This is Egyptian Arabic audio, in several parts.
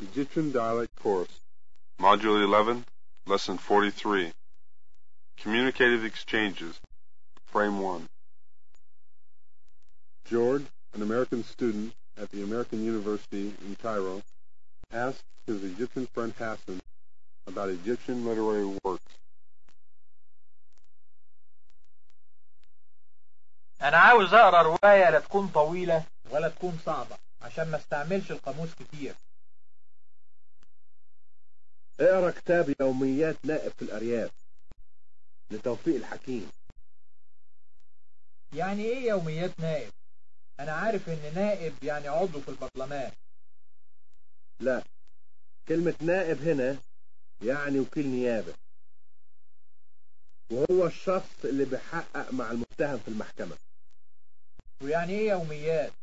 Egyptian Dialect Course, Module 11, Lesson 43. Communicative Exchanges, Frame 1. George, an American student at the American University in Cairo, asked his Egyptian friend Hassan about Egyptian literary works. انا عاوز اقرا رواية لا تكون طويلة ولا تكون صعبة عشان ما استعملش القاموس كتير اقرا كتاب يوميات نائب في الأرياف لتوفيق الحكيم يعني ايه يوميات نائب انا عارف ان نائب يعني عضو في البرلمان لا كلمة نائب هنا يعني وكيل نيابة وهو الشخص اللي بيحقق مع المتهم في المحكمة ويعني ايه يوميات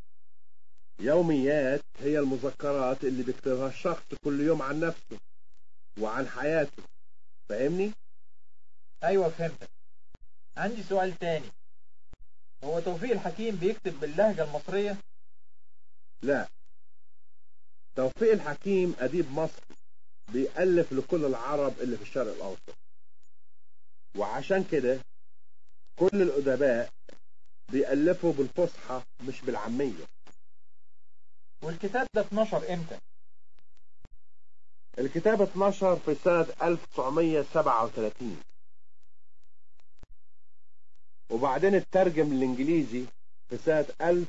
يوميات هي المذكرات اللي بيكتبها الشخص كل يوم عن نفسه وعن حياته فاهمني؟ ايوه فهمتك عندي سؤال تاني هو توفيق الحكيم بيكتب باللهجة المصرية لا توفيق الحكيم أديب مصري بيألف لكل العرب اللي في الشرق الأوسط وعشان كده كل الأدباء بيألفوا بالفصحى مش بالعامية والكتاب ده اتنشر امتى الكتاب اتنشر في سنة 1937 وبعدين اترجم الانجليزي في سنة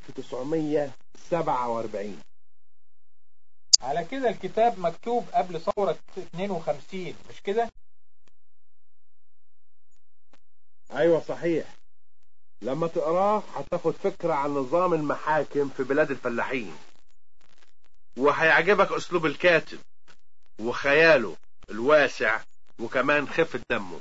1947 على كده الكتاب مكتوب قبل ثورة 52 مش كده ايوه صحيح لما تقراه هتاخد فكرة عن نظام المحاكم في بلاد الفلاحين وهيعجبك اسلوب الكاتب وخياله الواسع وكمان خفة دمه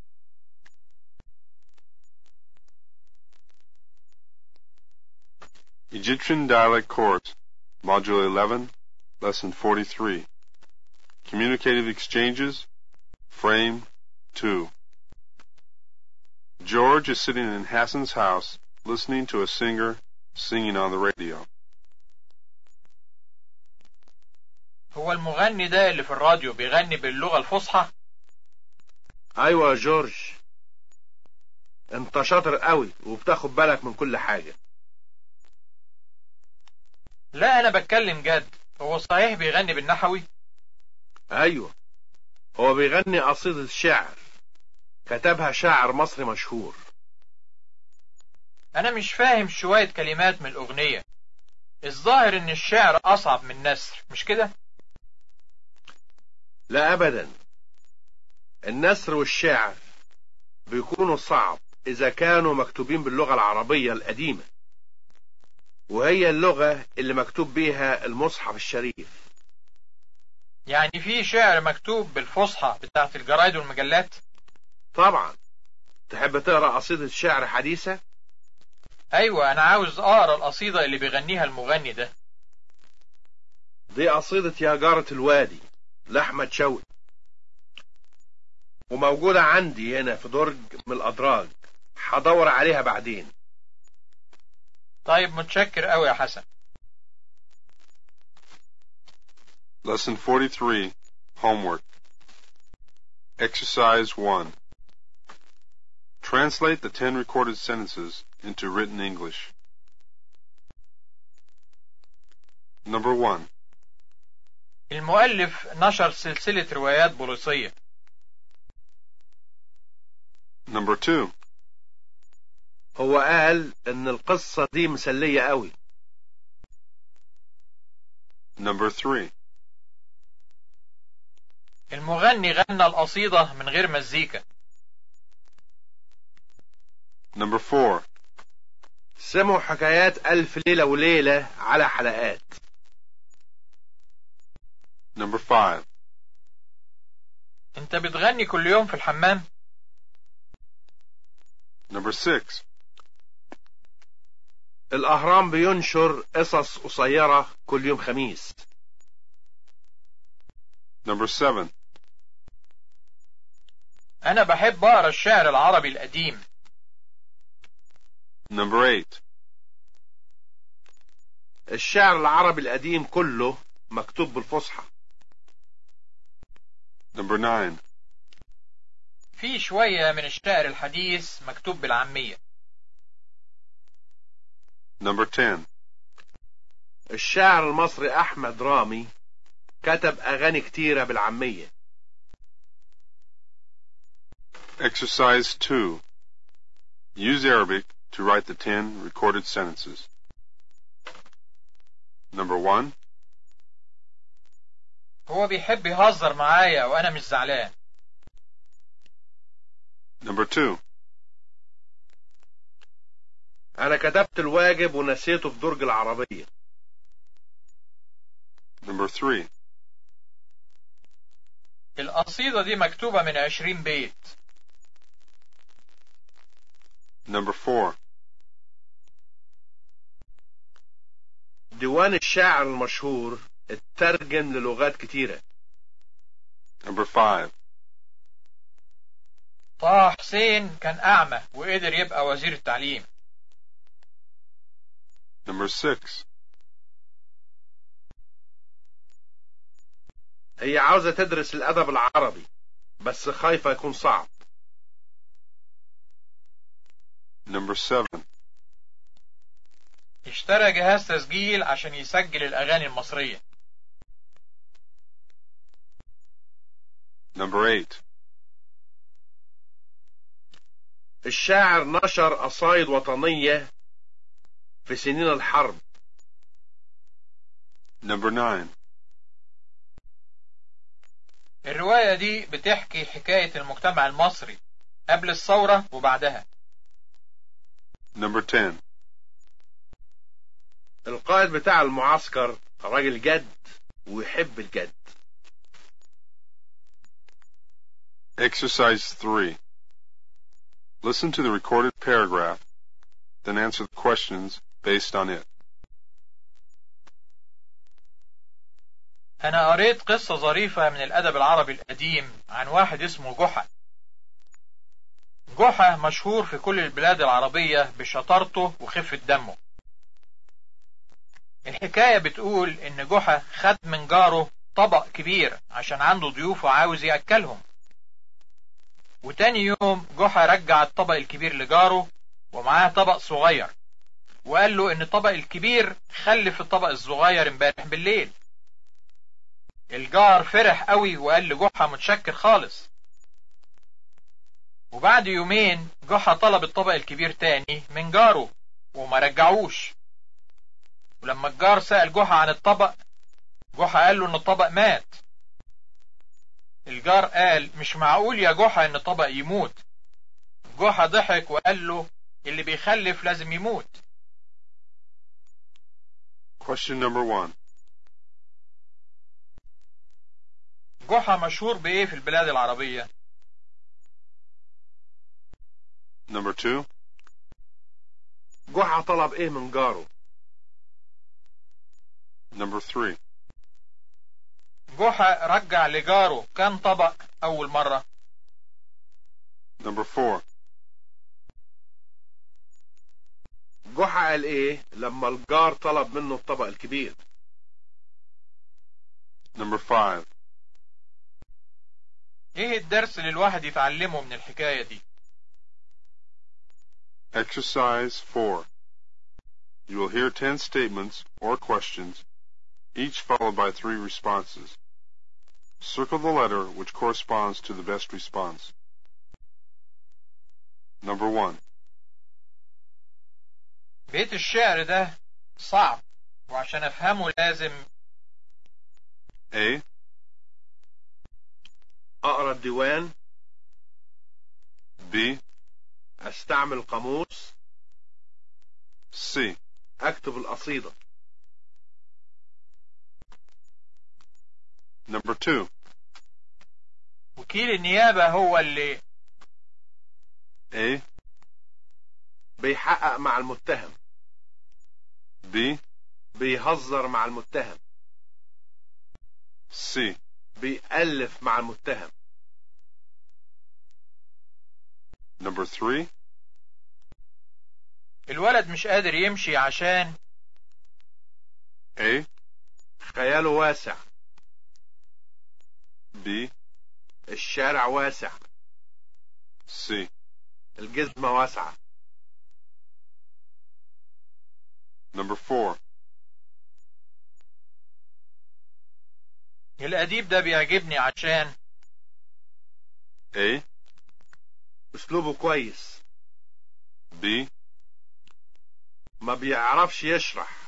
Egyptian Dialect Course, Module 11, Lesson 43. Communicative Exchanges, Frame 2. George is sitting in Hassan's house listening to a singer singing on the radio. هو المغني ده اللي في الراديو بيغني باللغة الفصحى ايوه يا جورج انت شاطر قوي وبتاخد بالك من كل حاجة لا انا بتكلم جد هو صحيح بيغني بالنحوي ايوه هو بيغني قصيدة شعر كتبها شاعر مصري مشهور انا مش فاهم شوية كلمات من الاغنية الظاهر ان الشعر اصعب من النثر مش كده لا ابدا النثر والشعر بيكونوا صعب اذا كانوا مكتوبين باللغة العربية القديمة وهي اللغة اللي مكتوب بيها المصحف الشريف يعني في شعر مكتوب بالفصحى بتاعت الجرايد والمجلات طبعا تحب تقرا قصيدة شعر حديثة ايوه انا عاوز اقرا القصيدة اللي بيغنيها المغني ده دي قصيدة يا جارة الوادي لأحمد شوقي وموجودة عندي هنا في درج من الأدراج هدور عليها بعدين طيب متشكر قوي يا حسن Lesson 43, Homework. Exercise 1. Translate the 10 recorded sentences into written English. Number 1. المؤلف نشر سلسلة روايات بوليسية Number 2. هو قال إن القصة دي مسلية قوي Number 3. المغني غنى القصيدة من غير مزيكا Number 4. سمعوا حكايات ألف ليلة وليلة على حلقات Number 5. انت بتغني كل يوم في الحمام Number 6. الأهرام بينشر قصص قصيرة كل يوم خميس Number 7. انا بحب اقرا الشعر العربي القديم Number 8. الشعر العربي القديم كله مكتوب بالفصحى Number 9. في شوية من الشعر الحديث مكتوب بالعامية Number 10. الشاعر المصري أحمد رامي كتب أغاني كتيرة بالعامية Exercise 2. Use Arabic to write the 10 recorded sentences. Number 1. هو بيحب يهزر معايا وأنا مش زعلان Number 2. أنا كتبت الواجب ونسيته في درج العربية Number 3. القصيدة دي مكتوبة من عشرين بيت Number 4. ديوان الشاعر المشهور اترجم للغات كتيرة Number 5. طه حسين كان أعمى وقدر يبقى وزير التعليم Number 6. هي عاوزة تدرس الأدب العربي بس خايفة يكون صعب Number 7. اشترى جهاز تسجيل عشان يسجل الأغاني المصرية Number 8. الشاعر نشر قصايد وطنية في سنين الحرب Number 9. الرواية دي بتحكي حكاية المجتمع المصري قبل الثورة وبعدها Number 10. القائد بتاع المعسكر راجل جد ويحب الجد Exercise 3. Listen to the recorded paragraph, then answer the questions based on it. أنا قريت قصة ظريفة من الأدب العربي القديم عن واحد اسمه جحا جحا مشهور في كل البلاد العربية بشطارته وخفة دمه الحكاية بتقول إن جحا خد من جاره طبق كبير عشان عنده ضيوف وعاوز يأكلهم وتاني يوم جحا رجع الطبق الكبير لجاره ومعاه طبق صغير وقال له إن الطبق الكبير خلف الطبق الصغير امبارح بالليل الجار فرح قوي وقال لجحا متشكر خالص وبعد يومين جحا طلب الطبق الكبير تاني من جاره وما رجعوش ولما الجار سأل جحا عن الطبق جحا قال له ان الطبق مات الجار قال مش معقول يا جحا ان الطبق يموت جحا ضحك وقال له اللي بيخلف لازم يموت Question number 1. جحا مشهور بايه في البلاد العربية Number 2. جحا طلب ايه من جاره Number 3. جحا رجع لجاره كام طبق اول مرة Number 4. جحا قال ايه لما الجار طلب منه الطبق الكبير Number 5. ايه الدرس اللي الواحد يتعلمه من الحكاية دي Exercise 4. You will hear 10 statements or questions, each followed by three responses. Circle the letter which corresponds to the best response. Number 1. بيت الشعر ده صعب وعشان افهمه لازم A. اقرا الديوان B. استعمل قاموس C. اكتب القصيدة Number 2. وكيل النيابة هو اللي A. بيحقق مع المتهم B. بيهزر مع المتهم C. بيألف مع المتهم Number 3. الولد مش قادر يمشي عشان A. خياله واسع B, الشارع واسع C. الجزمة واسعة Number 4. الأديب ده بيعجبني عشان A, أسلوبه كويس B, ما بيعرفش يشرح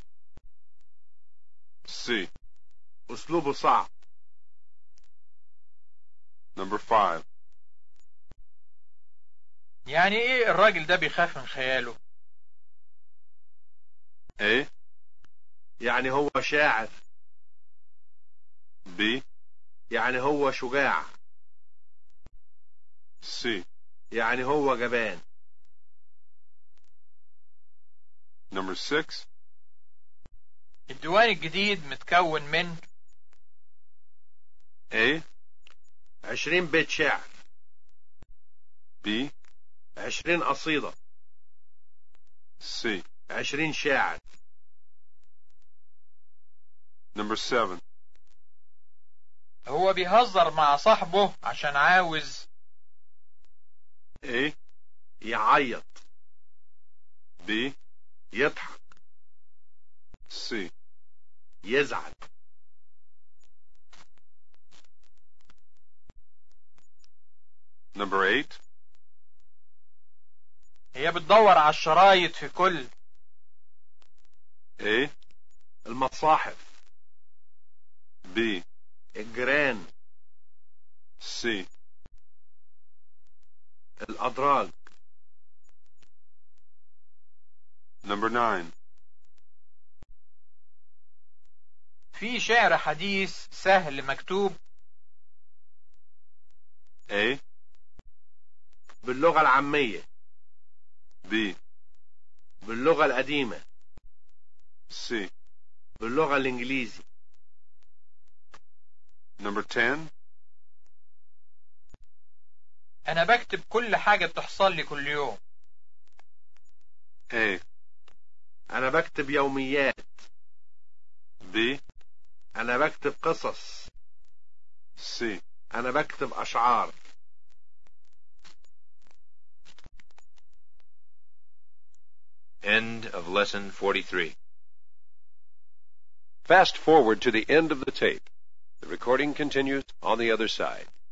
C. أسلوبه صعب Number 5. يعني ايه الراجل ده بيخاف من خياله A, يعني هو شاعر B, يعني هو شجاع C. يعني هو جبان Number 6. الديوان الجديد متكون من A, عشرين بيت شعر B, عشرين قصيدة C. عشرين شاعر Number 7. هو بيهزر مع صاحبه عشان عاوز A, يعيط B, يضحك C. يزعل Number 8. هي بتدور على الشرايط في كل A, المصاحف B, الجيران C. الأدراج Number 9. في شعر حديث سهل مكتوب A, باللغة العامية B, باللغة القديمة C. باللغة الإنجليزي Number 10. انا بكتب كل حاجة بتحصل لي كل يوم A, أنا بكتب يوميات B, أنا بكتب قصص C. أنا بكتب أشعار End of lesson 43. Fast forward to the end of the tape. The recording continues on the other side.